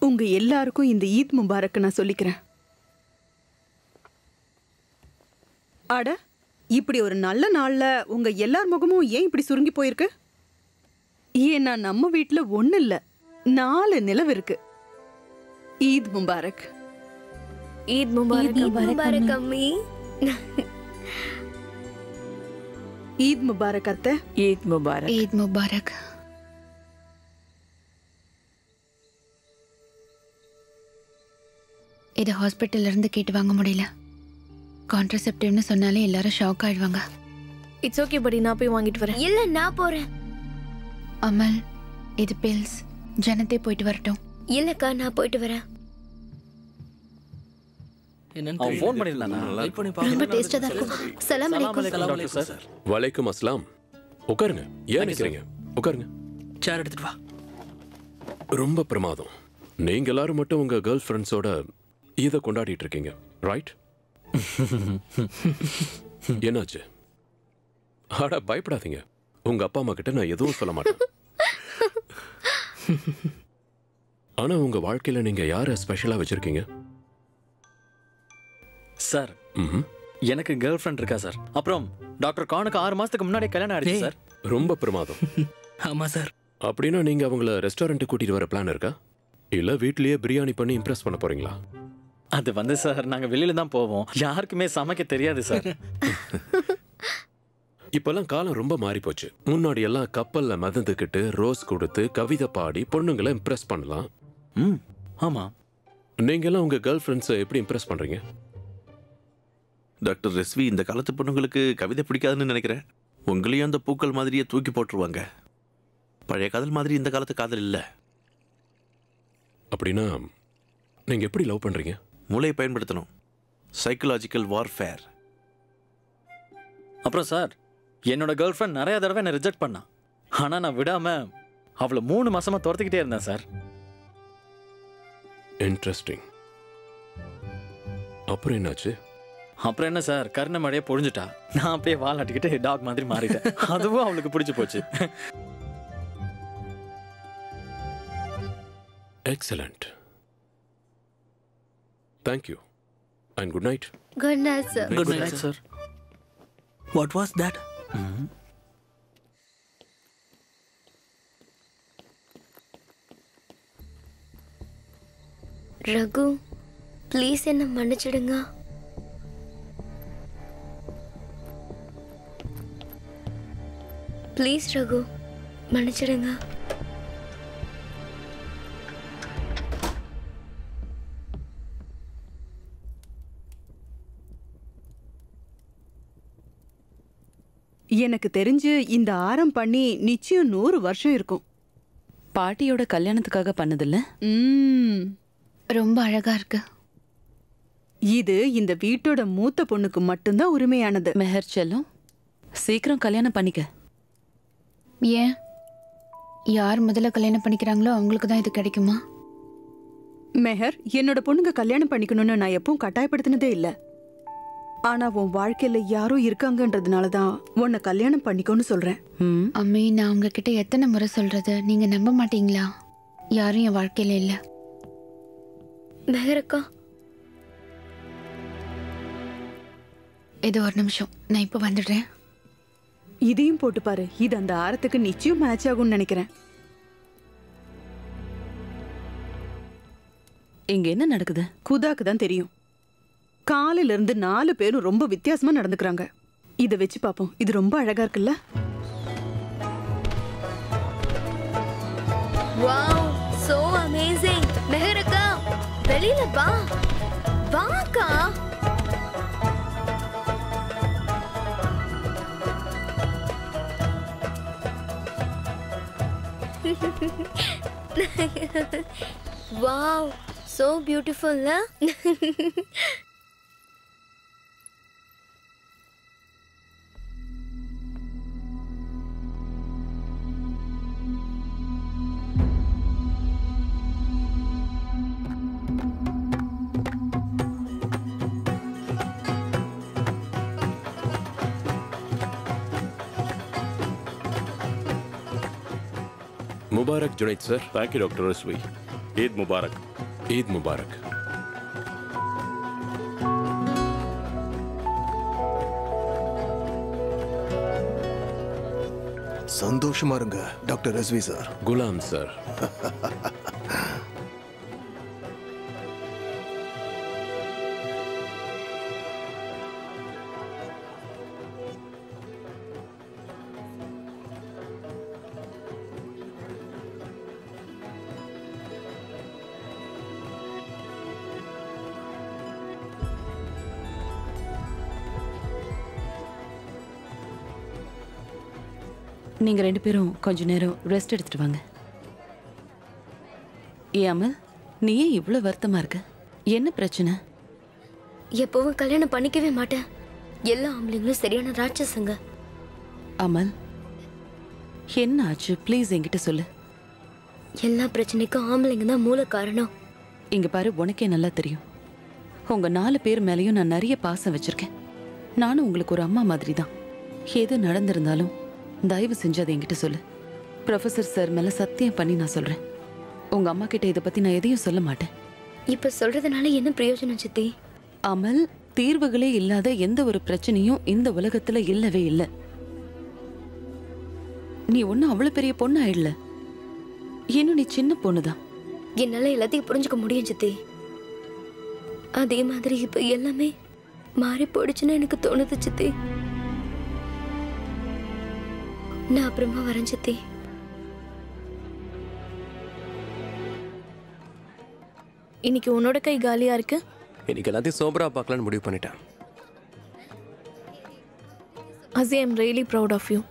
உங்க எல்லாருக்கும் இந்த ஈத் முபாரக் நான் சொல்லிக்கிறேன் அட இப்படி ஒரு நல்ல நாள்ல உங்க எல்லார் முகமும் ஏன் இப்படி சுருங்கி போயிருக்கு ஏன்னா நம்ம வீட்ல ஒண்ணு இல்ல நாலு நிலவு இருக்கு ஈத் முபாரக் ஈத் முபாரக் ஈத் முபாரக் முபாரக் அம்மி ஈத் முபாரக் அத்தை ஈத் முபாரக் ஈத் முபாரக் இது ஹாஸ்பிட்டல்ல இருந்து கேட்டு வாங்க முடியல கான்ட்ரசெப்டிவ்னு சொன்னாலே எல்லாரும் ஷாக் ஆயிடுவாங்க இட்ஸ் ஓகே படி நான் போய் வாங்கிட்டு வரேன் இல்ல நான் போறேன் அமல் இது பில்ஸ் ஜனத்தே போயிட்டு வரட்டும் இல்லக்கா நான் போயிட்டு வரேன் அவன் ஃபோன் பண்ணியிருந்தானா வெயிட் பண்ணி ரொம்ப டேஸ்டா தான் இருக்கும் சலாம் அலைக்கும் டாக்டர் சார் வலைக்கும் அஸ்லாம் உட்காருங்க ஏன் நிக்கிறீங்க உட்காருங்க சேர் எடுத்துட்டு வா ரொம்ப பிரமாதம் நீங்க எல்லாரும் மட்டும் உங்க கேர்ள் ஃப்ரெண்ட்ஸோட இதை கொண்டாடிட்டு இருக்கீங்க ரைட் என்னாச்சு அட பயப்படாதீங்க உங்க அப்பா அம்மா கிட்ட நான் எதுவும் சொல்ல மாட்டேன் ஆனா உங்க வாழ்க்கையில நீங்க யார ஸ்பெஷலா வச்சிருக்கீங்க சார் ம்ஹும். எனக்கு கேர்ள் ஃப்ரெண்ட் இருக்கா சார் அப்புறம் டாக்டர் கானுக்கு ஆறு மாசத்துக்கு முன்னாடி கல்யாணம் ஆயிடுச்சு சார் ரொம்ப பிரமாதம் ஆமா சார் அப்படின்னா நீங்க அவங்கள ரெஸ்டாரண்ட் கூட்டிட்டு வர பிளான் இருக்கா இல்ல வீட்லயே பிரியாணி பண்ணி இம்ப்ரெஸ் பண்ண போறீங்களா அது வந்து சார் நாங்க வெளியில தான் போவோம் யாருக்குமே சமைக்க தெரியாது சார் இப்பெல்லாம் காலம் ரொம்ப மாறி போச்சு முன்னாடி எல்லாம் கப்பல்ல மதந்துக்கிட்டு ரோஸ் கொடுத்து கவிதை பாடி பொண்ணுங்களை இம்ப்ரெஸ் பண்ணலாம் ம் ஆமா நீங்க எல்லாம் உங்க கேர்ள் ஃப்ரெண்ட்ஸை எப்படி இம்ப்ரெஸ் பண்றீங்க டாக்டர் ரெஸ்வி இந்த காலத்து பொண்ணுங்களுக்கு கவிதை பிடிக்காதுன்னு நினைக்கிறேன் உங்களையும் அந்த பூக்கள் மாதிரியே தூக்கி போட்டுருவாங்க பழைய காதல் மாதிரி இந்த காலத்து காதல் இல்லை அப்படின்னா நீங்க எப்படி லவ் பண்றீங்க மூளையை பயன்படுத்தணும் சைக்கலாஜிக்கல் வார்ஃபேர் அப்புறம் சார் என்னோட கேர்ள் ஃப்ரெண்ட் நிறைய தடவை என்னை ரிஜெக்ட் பண்ணா ஆனா நான் விடாம அவளை மூணு மாசமா துரத்துக்கிட்டே இருந்தேன் சார் இன்ட்ரெஸ்டிங் அப்புறம் என்னாச்சு அப்புறம் என்ன சார் கருணை மழையை பொழிஞ்சுட்டா நான் அப்படியே வாலாட்டிக்கிட்டு டாக் மாதிரி மாறிட்டேன் அதுவும் அவளுக்கு பிடிச்சு போச்சு excellent thank you and good night good night sir good night sir what was that Raghu please என்ன மன்னிச்சிடுங்க ப்ளீஸ் ரகு மன்னிச்சிடுங்க எனக்கு தெரிஞ்சு இந்த ஆரம் பண்ணி நிச்சயம் நூறு வருஷம் இருக்கும் பாட்டியோட கல்யாணத்துக்காக பண்ணதில்ல ம் ரொம்ப அழகா இருக்கு இது இந்த வீட்டோட மூத்த பொண்ணுக்கு மட்டும்தான் உரிமையானது மெஹர் செல்லம் சீக்கிரம் கல்யாணம் பண்ணிக்க ஏன் யார் முதல்ல கல்யாணம் பண்ணிக்கிறாங்களோ அவங்களுக்கு தான் இது கிடைக்குமா மெஹர் என்னோட பொண்ணுங்க கல்யாணம் பண்ணிக்கணும்னு நான் எப்பவும் கட்டாயப்படுத்தினதே இல்ல ஆனா உன் வாழ்க்கையில யாரோ இருக்காங்கன்றதுனால தான் உன்னை கல்யாணம் பண்ணிக்கோன்னு சொல்றேன் ம் அம்மி நான் உங்ககிட்ட எத்தனை முறை சொல்றது நீங்க நம்ப மாட்டீங்களா யாரும் என் வாழ்க்கையில இல்ல மெஹரக்கா இது ஒரு நிமிஷம் நான் இப்போ வந்துடுறேன் இதையும் போட்டு பாரு இது அந்த ஆரத்துக்கு நிச்சயம் மேட்ச் ஆகும்னு நினைக்கிறேன் இங்க என்ன நடக்குது குதாக்கு தான் தெரியும் காலையில இருந்து நாலு பேரும் ரொம்ப வித்தியாசமா நடந்துக்கிறாங்க இதை வச்சு பாப்போம் இது ரொம்ப அழகா இருக்குல்ல வாவ் சோ அமேசிங் மெஹரக்கா வெளியில வா வாக்கா வாவ் சோ பியூட்டிஃபுல்ல முபாரக் Junaid sir thank you doctor Rizvi ईद मुबारक ईद मुबारक சந்தோஷமா இருங்க doctor Rizvi sir Ghulam sir நீங்க ரெண்டு பேரும் கொஞ்ச நேரம் ரெஸ்ட் எடுத்துட்டு வாங்க ஏ அமல் நீ ஏன் இவ்வளவு வருத்தமா இருக்க என்ன பிரச்சனை எப்பவும் கல்யாணம் பண்ணிக்கவே மாட்டேன் எல்லா ஆம்பளைங்களும் சரியான ராட்சசங்க அமல் என்ன ஆச்சு ப்ளீஸ் என்கிட்ட சொல்லு எல்லா பிரச்சனைக்கும் ஆம்பளைங்க தான் மூல காரணம் இங்க பாரு உனக்கே நல்லா தெரியும் உங்க நாலு பேர் மேலயும் நான் நிறைய பாசம் வச்சிருக்கேன் நானும் உங்களுக்கு ஒரு அம்மா மாதிரி தான் எது நடந்திருந்தாலும் தயவு செஞ்சு அதை என்கிட்ட சொல்லு ப்ரொஃபசர் சார் மேல சத்தியம் பண்ணி நான் சொல்றேன் உங்க அம்மா கிட்ட இதை பத்தி நான் எதையும் சொல்ல மாட்டேன் இப்ப சொல்றதுனால என்ன பிரயோஜனம் சித்தி அமல் தீர்வுகளே இல்லாத எந்த ஒரு பிரச்சனையும் இந்த உலகத்துல இல்லவே இல்லை நீ ஒன்னும் அவ்வளவு பெரிய பொண்ணு ஆயிடல இன்னும் நீ சின்ன பொண்ணுதான் என்னால எல்லாத்தையும் புரிஞ்சுக்க முடியும் சித்தி அதே மாதிரி இப்ப எல்லாமே மாறி போயிடுச்சுன்னு எனக்கு தோணுது சித்தி நான் அப்புறமா வரேன் சித்தி இன்னைக்கு உன்னோட கை காலியா இருக்கு இன்னைக்கு எல்லாத்தையும் சோபரா பார்க்கலான்னு முடிவு பண்ணிட்டேன் அசி I'm really proud of you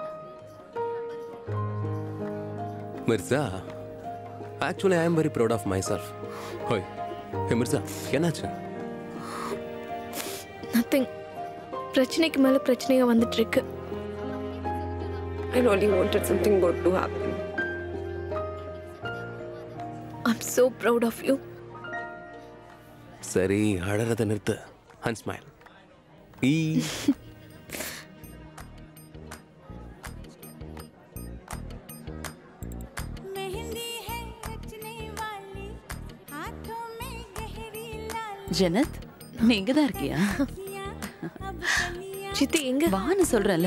Mirza actually I am very proud of myself ஹோய் ஹே மிர்சா என்னாச்சு நத்திங் பிரச்சனைக்கு மேல பிரச்சனையா வந்துட்டு இருக்கு I really wanted something good to happen. I'm so proud of you சரி அழறத நிறுத்து அண்ட் ஸ்மைல் ஈ ஜெனத் நீ இங்கதான் இருக்கியா சித்தி எங்க வான்னு சொல்றல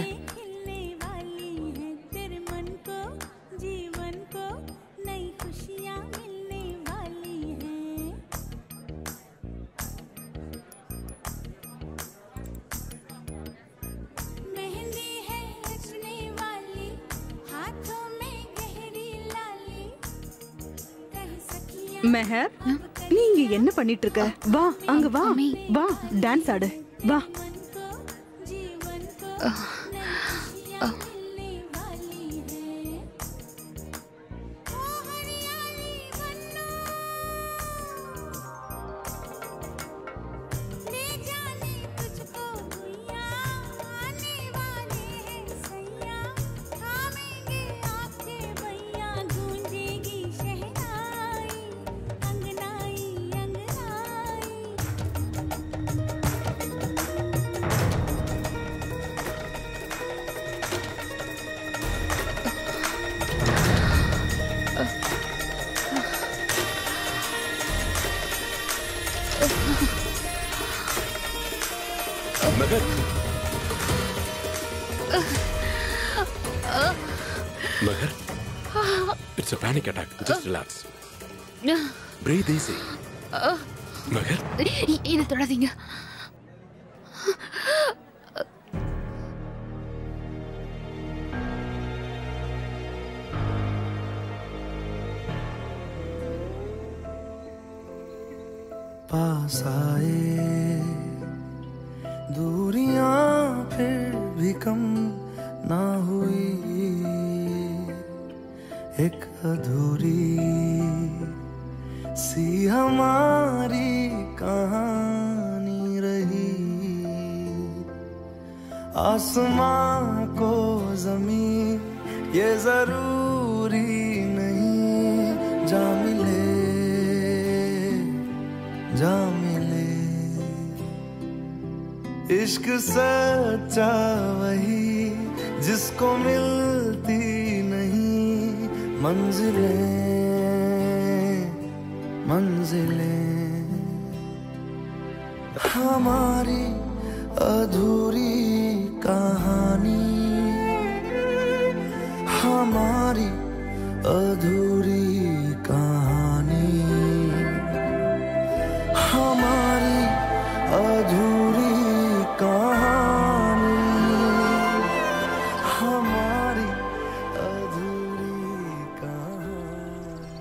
மெஹர் நீ இங்க என்ன பண்ணிட்டு இருக்க வா அங்க வா வா டான்ஸ் ஆடு வா மகர் மகர் it's a panic attack just relax breathe easy மகர் இதை தொடாதீங்க पास आए दूरियां फिर भी कम ना हुई एक अधूरी सी हमारी कहानी रही आसमां को जमीन ये जरूरी नहीं जा मिले जा मिले इश्क सच्चा वही जिसको मिलती नहीं मंजिलें मंजिलें हमारी अधूरी कहानी हमारी अधूरी कहानी हमारी अधूरी कहानी हमारी अधूरी कहानी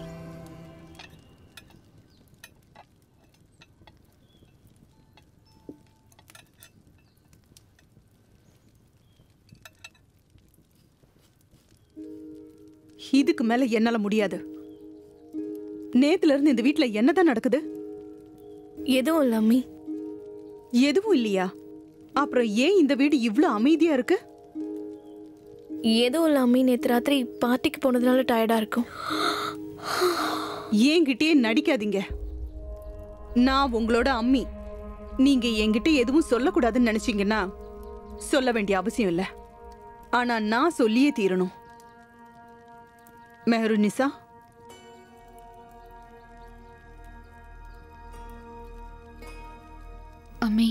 இதுக்கு மேல என்னால முடியாது நேத்துல இருந்து இந்த வீட்ல என்னதான் நடக்குது எதுவும் இல்லை அம்மி எதுவும் இல்லையா அப்புறம் ஏன் இந்த வீடு இவ்ளோ அமைதியா இருக்கு எதுவும் இல்லை அம்மி நேற்று ராத்திரி பார்ட்டிக்கு போனதுனால டயர்டாக இருக்கும் என்கிட்டயே நடிக்காதீங்க நான் உங்களோட அம்மி நீங்க என்கிட்ட எதுவும் சொல்லக்கூடாதுன்னு நினைச்சீங்கன்னா சொல்ல வேண்டிய அவசியம் இல்ல ஆனா நான் சொல்லியே தீரணும் மெஹருநிசா அம்மி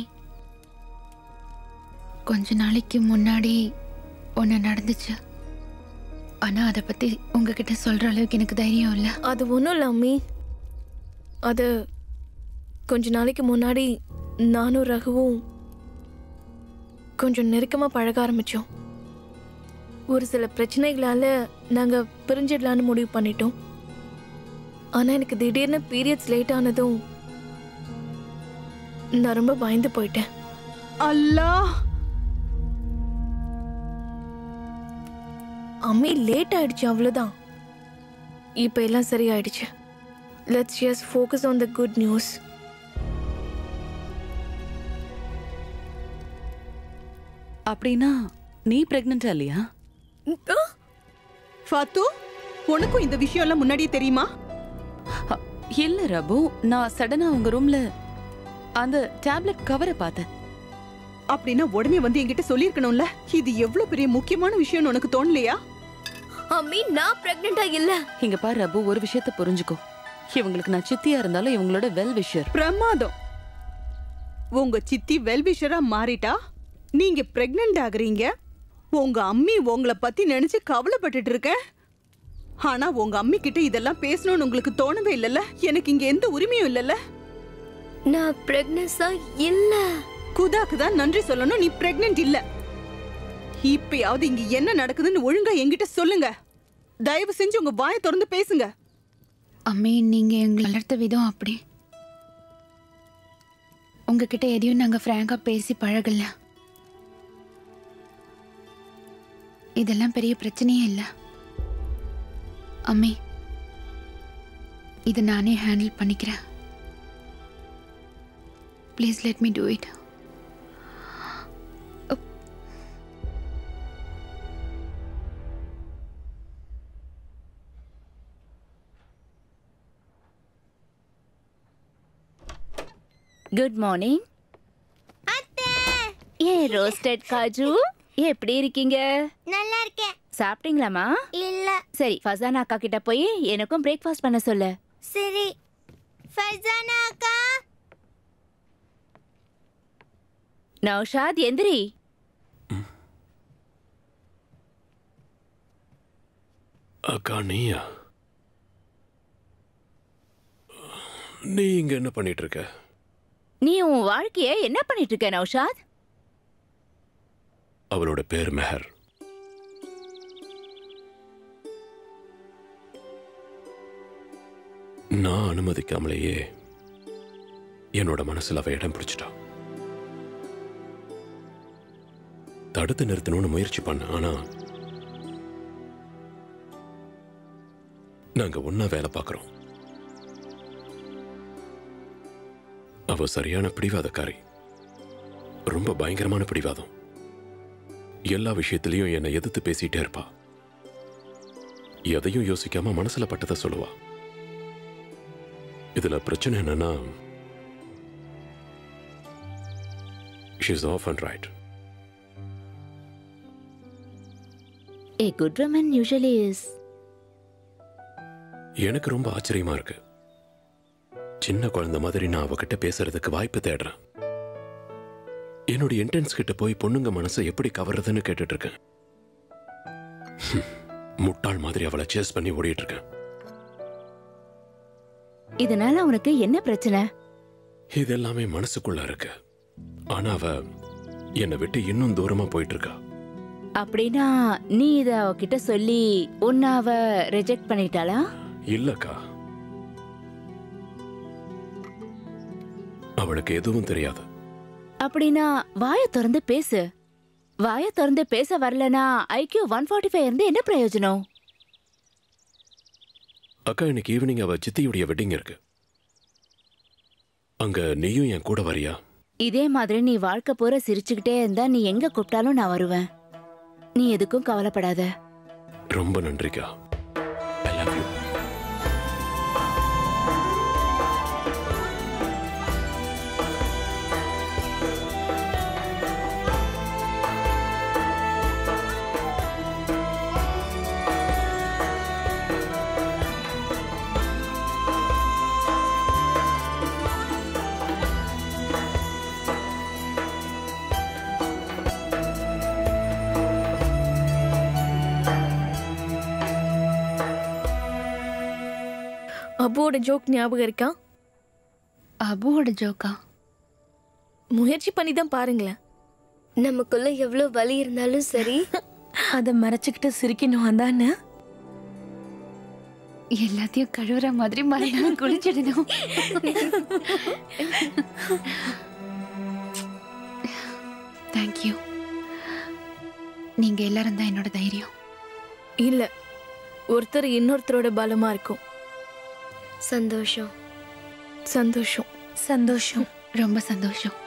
கொஞ்ச நாளைக்கு முன்னாடி ஒன்று நடந்துச்சு ஆனா அதை பத்தி உங்ககிட்ட சொல்ற அளவுக்கு எனக்கு தைரியம் இல்லை அது ஒன்றும் இல்லை அம்மி அது கொஞ்ச நாளைக்கு முன்னாடி நானும் ரகுவும் கொஞ்சம் நெருக்கமாக பழக ஆரம்பித்தோம் ஒரு சில பிரச்சனைகளால் நாங்கள் பிரிஞ்சிடலான்னு முடிவு பண்ணிட்டோம் ஆனால் எனக்கு திடீர்னு பீரியட்ஸ் லேட் ஆனதும் நான் ரொம்ப பயந்து போயிட்டேன் அல்லாஹ் அம்மி லேட் ஆயிடுச்சு அவ்வளோதான் இப்போ எல்லாம் சரியாயிடுச்சு let's just focus on the good news அப்படின்னா நீ பிரெக்னண்டா இல்லையா ஃபாத்து உனக்கும் இந்த விஷயம் எல்லாம் முன்னாடியே தெரியுமா அ, இல்ல ரபு நான் சடனா உங்க ரூம்ல அந்த டேப்லெட் கவரை பார்த்தேன் அப்படின்னா உடனே வந்து என்கிட்ட சொல்லியிருக்கணும்ல இது எவ்வளவு பெரிய முக்கியமான விஷயம்னு உனக்கு தோணலையா அம்மி நான் பிரெக்னெண்டா இல்ல இங்க பாரு ரபு ஒரு விஷயத்த புரிஞ்சுக்கோ இவங்களுக்கு நான் சித்தியா இருந்தாலும் இவங்களோட வெல் விஷர் பிரமாதம் உங்க சித்தி வெல்விஷரா மாறிட்டா நீங்க பிரெக்னன்ட் ஆகுறீங்க உங்க அம்மி உங்களை பத்தி நினைச்சு கவலைப்பட்டுட்டு இருக்கேன் ஆனா உங்க அம்மி கிட்ட இதெல்லாம் பேசணும்னு உங்களுக்கு தோணவே இல்லைல்ல எனக்கு இங்க எந்த உரிமையும் இல்லைல்ல நான் பிரெக்னன்ஸா இல்ல குதாக்கு தான் நன்றி சொல்லணும் நீ பிரெக்னன்ட் இல்ல இப்பயாவது இங்க என்ன நடக்குதுன்னு ஒழுங்கா என்கிட்ட சொல்லுங்க தயவு செஞ்சு உங்க வாயை திறந்து பேசுங்க அம்மி நீங்க எங்களை வளர்த்த விதம் அப்படி உங்ககிட்ட எதையும் நாங்க ஃப்ராங்கா பேசி பழகல இதெல்லாம் பெரிய பிரச்சனையே இல்லை அம்மி இது நானே ஹேண்டில் பண்ணிக்கிறேன் please let me do it good morning ஏன் ரோஸ்டட் காஜு எப்படி இருக்கீங்க நல்லா இருக்கேன் சாப்பிட்டீங்களாமா இல்ல சரி ஃபசானா அக்கா கிட்ட போய் எனக்கும் பிரேக்ஃபாஸ்ட் பண்ண சொல்லு சரி ஃபர்சானா அக்கா நௌஷாத் எந்திரி அக்கா நீயா நீ இங்க என்ன பண்ணிட்டு இருக்க நீ உன் வாழ்க்கைய என்ன பண்ணிட்டு இருக்க நௌஷாத் அவளோட பேர் மெஹர் நான் அனுமதிக்காமலேயே என்னோட மனசுல அவ இடம் பிடிச்சிட்டா தடுத்து நிறுத்தணும்னு முயற்சி பண்ண ஆனா நாங்க ஒன்னா வேலை பார்க்கறோம் அவ சரியான பிடிவாதக்காரி ரொம்ப பயங்கரமான பிடிவாதம் எல்லா விஷயத்திலையும் என்னை எதிர்த்து பேசிட்டே இருப்பா எதையும் யோசிக்காம மனசுல பட்டதை சொல்லுவா இதுல பிரச்சனை என்னன்னா she's off and right a good woman usually is எனக்கு ரொம்ப ஆச்சரியமா இருக்கு சின்ன குழந்தை மாதிரி நான் அவகிட்ட பேசுறதுக்கு வாய்ப்பு தேடுறேன் என்னுடைய இன்டென்ஸ் கிட்ட போய் பொண்ணுங்க மனசை எப்படி கவர்றதுன்னு கேட்டுட்டு இருக்கேன் ஹம், முட்டாள் மாதிரி அவளை சேஸ் பண்ணி ஓடிட்டு இருக்கேன் இதனால உனக்கு என்ன பிரச்சனை இது எல்லாமே மனசுக்குள்ள இருக்கு ஆனா அவ என்னை விட்டு இன்னும் தூரமா போயிட்டு இருக்கா அப்படின்னா நீ இத அவகிட்ட சொல்லி உன்னை அவ ரிஜெக்ட் பண்ணிட்டாளா இல்லக்கா அவளுக்கு எதுவும் தெரியாது அப்படின்னா வாய திறந்து பேசு வாய திறந்து பேச வரலனா ஐக்கியூ ஒன் ஃபார்ட்டி ஃபைவ் இருந்து என்ன பிரயோஜனம் அக்கா இன்னைக்கு ஈவினிங் அவ சித்தியுடைய வெட்டிங் இருக்கு அங்க நீயும் என் கூட வரியா இதே மாதிரி நீ வாழ்க்கை பூரா சிரிச்சுக்கிட்டே இருந்தா நீ எங்க கூப்பிட்டாலும் நான் வருவேன் நீ எதுக்கும் கவலைப்படாத ரொம்ப நன்றிக்கா ஐ லவ் யூ அபுவோட ஜோக் ஞாபகம் இருக்கா அபுவோட ஜோக்கா முயற்சி பண்ணி தான் பாருங்களேன் நமக்குள்ள எவ்வளவு வலி இருந்தாலும் சரி அதை மறைச்சுக்கிட்டு சிரிக்கணும் அதானே எல்லாத்தையும் கழுவுற மாதிரி மறுநாள் குளிச்சிடணும் தேங்க்யூ நீங்க எல்லாரும் தான் என்னோட தைரியம் இல்ல ஒருத்தர் இன்னொருத்தரோட பலமா இருக்கும் சந்தோஷம் சந்தோஷம் சந்தோஷம் ரொம்ப சந்தோஷம்